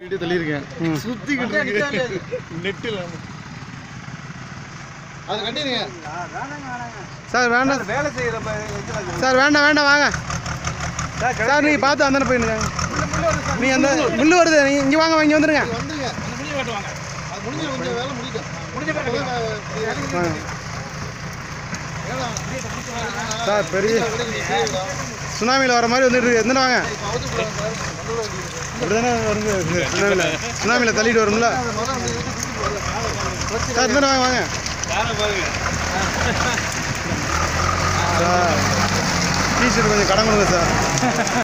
வீட்டு தள்ளியிருக்கேன் ம். சுத்திக்கிட்டு இருக்கு நெட்டில் அது கட்டிடுங்க சார் வேண்டாம் வேலை செய்யற சார் வேண்டாம் வேண்டாம் வாங்க சார் நீங்கள் பார்த்து அந்தானே போயிருங்க நீங்கள் அந்த முள்ளு வருது நீங்கள் இங்கே வாங்க இங்கே வந்துருங்க வந்துருங்க அது முடிஞ்ச கொஞ்சம் வேலை முடிக்கும் வாங்க சார் பெரிய சுனாமியில் வர மாதிரி வந்துட்டு இருக்கு எந்தன வாங்க அப்படி தானே வருங்க சுனாமியில் சுனாமியில் தள்ளிட்டு வரும்ல சார் எந்தன வாங்க வாங்க சார் டிஷர்ட் கொஞ்சம் கடன் கொடுங்க சார்